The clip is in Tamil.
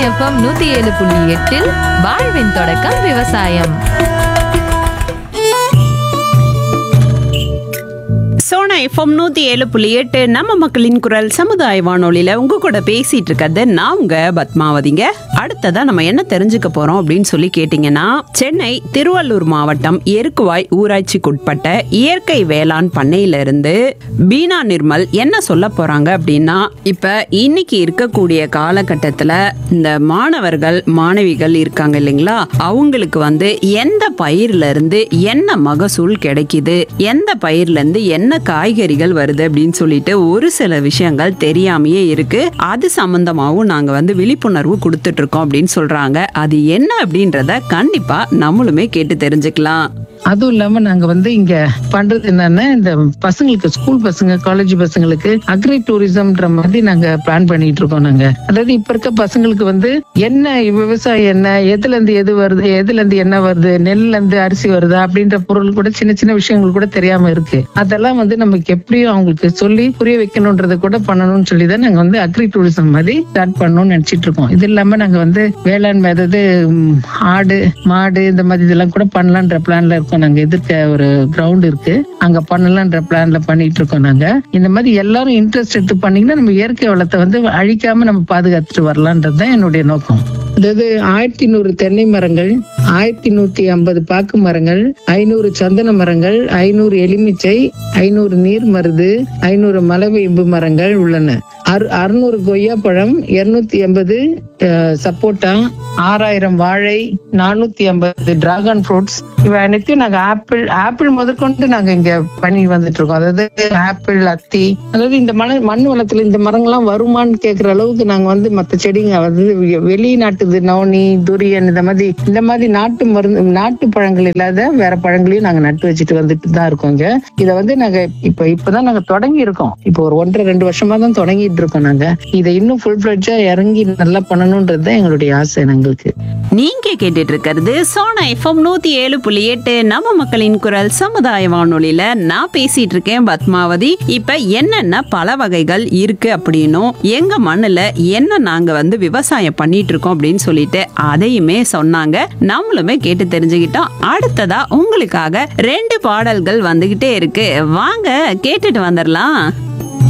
எஃப்எம் நூத்தி ஏழு புள்ளி எட்டில் வாழ்வின் தொடக்கம் விவசாயம் சோனா எஃப்எம் நூத்தி ஏழு புள்ளி எட்டு நம்ம மக்களின் குரல் சமுதாய வானொலியில உங்க கூட பேசிட்டு இருக்கிறது நான் உங்க பத்மாவதிங்க அடுத்ததா நம்ம என்ன தெரிஞ்சுக்க போறோம் அப்படின்னு சொல்லி கேட்டீங்கன்னா சென்னை திருவள்ளூர் மாவட்டம் எருக்குவாய் ஊராட்சிக்குட்பட்ட இயற்கை வேளாண் பண்ணையில இருந்து பீனா நிர்மல் என்ன சொல்ல போறாங்க அப்படின்னா இப்ப இன்னைக்கு இருக்கக்கூடிய காலகட்டத்துல இந்த மாணவர்கள் மாணவிகள் இருக்காங்க இல்லைங்களா அவங்களுக்கு வந்து எந்த பயிர்ல இருந்து என்ன மகசூல் கிடைக்குது எந்த பயிர்ல இருந்து என்ன காய்கறிகள் வருது அப்படின்னு சொல்லிட்டு ஒரு சில விஷயங்கள் தெரியாமையே இருக்கு அது சம்பந்தமாவும் நாங்க வந்து விழிப்புணர்வு கொடுத்துட்டு இருக்கோம் அப்படின்னு சொல்றாங்க அது என்ன அப்படின்றத கண்டிப்பா நம்மளுமே கேட்டு தெரிஞ்சுக்கலாம் அதுவும் இல்லாம நாங்க வந்து இங்க பண்றது என்னன்னா இந்த பசங்களுக்கு ஸ்கூல் பசங்க காலேஜ் பசங்களுக்கு அக்ரி டூரிசம்ன்ற மாதிரி நாங்க பிளான் பண்ணிட்டு இருக்கோம் நாங்க அதாவது இப்ப இருக்க பசங்களுக்கு வந்து என்ன விவசாயம் என்ன எதுல இருந்து எது வருது எதுல இருந்து என்ன வருது நெல்ல இருந்து அரிசி வருதா அப்படின்ற பொருள் கூட சின்ன சின்ன விஷயங்கள் கூட தெரியாம இருக்கு அதெல்லாம் வந்து நமக்கு எப்படியும் அவங்களுக்கு சொல்லி புரிய வைக்கணும்ன்றத கூட பண்ணணும்னு சொல்லி தான் நாங்க வந்து அக்ரி டூரிசம் மாதிரி ஸ்டார்ட் பண்ணணும்னு நினைச்சிட்டு இருக்கோம் இது இல்லாம நாங்க வந்து வேளாண்மை அதாவது ம், ஆடு மாடு இந்த மாதிரி இதெல்லாம் கூட பண்ணலான்ற பிளான்ல இருக்கோம் நாங்க எதிர்க்க ஒரு கிரவுண்ட் இருக்கு அங்க பண்ணலான்ற பிளான்ல பண்ணிட்டு இருக்கோம் நாங்க இந்த மாதிரி எல்லாரும் இன்ட்ரெஸ்ட் எடுத்து பண்ணீங்கன்னா நம்ம இயற்கை வளத்தை வந்து அழிக்காம நம்ம பாதுகாத்துட்டு வரலான்றது தான் என்னுடைய நோக்கம் அதாவது ஆயிரத்தி நூறு தென்னை மரங்கள் ஆயிரத்தி நூத்தி ஐம்பது பாக்கு மரங்கள் ஐநூறு சந்தன மரங்கள் ஐநூறு எலுமிச்சை ஐநூறு நீர் மருது ஐநூறு மலவேம்பு மரங்கள் உள்ளன அறு- அறுநூறு கொய்யாப்பழம் இருநூத்தி எண்பது சப்போட்டா ஆறாயிரம் வாழை நானூத்தி ஐம்பது டிராகன் ஃப்ரூட்ஸ் இவை அனைத்தையும் நாங்க ஆப்பிள் ஆப்பிள் முதற்கொண்டு நாங்க இங்க பண்ணி வந்துட்டு இருக்கோம் அதாவது ஆப்பிள் அத்தி அதாவது இந்த மண் மண் வளத்துல இந்த மரங்கள்லாம் வருமான்னு கேக்குற அளவுக்கு நாங்க வந்து மத்த செடிங்க வந்து வெ- வெளிநாட்டுது நவனி துரியன் இந்த மாதிரி இந்த மாதிரி நாட்டு மருந்து நாட்டு பழங்கள் இல்லாத வேற பழங்களையும் நாங்க நட்டு வச்சுட்டு வந்துட்டு தான் இருக்கோம் இங்க இதை வந்து நாங்க இப்ப இப்பதான் நாங்க தொடங்கி இருக்கோம் இப்போ ஒரு ஒன்றரை ரெண்டு வருஷமா தான் தொடங்கிட்டு இருக்கோம் நாங்க இதை இன்னும் ஃபுல் ஃபிளட்ஜா இறங்கி நல்லா பண்ணணும்ன்றது தான் எங்களுடைய ஆசை எங்களுக்கு நீங்க கேட்டுட்டு இருக்கிறது சோனா எஃப்எம் நூத்தி ஏழு புள்ளி எட்டு நம்ம மக்களின் குரல் சமுதாய வானொலியில நான் பேசிட்டு இருக்கேன் பத்மாவதி இப்ப என்னென்ன பல வகைகள் இருக்கு அப்படின்னும் எங்க மண்ணுல என்ன நாங்க வந்து விவசாயம் பண்ணிட்டு இருக்கோம் அப்படின்னு சொல்லிட்டு அதையுமே சொன்னாங்க நம்மளுமே கேட்டு தெரிஞ்சுக்கிட்டோம் அடுத்ததா உங்களுக்காக ரெண்டு பாடல்கள் வந்துகிட்டே இருக்கு வாங்க கேட்டுட்டு வந்துடலாம்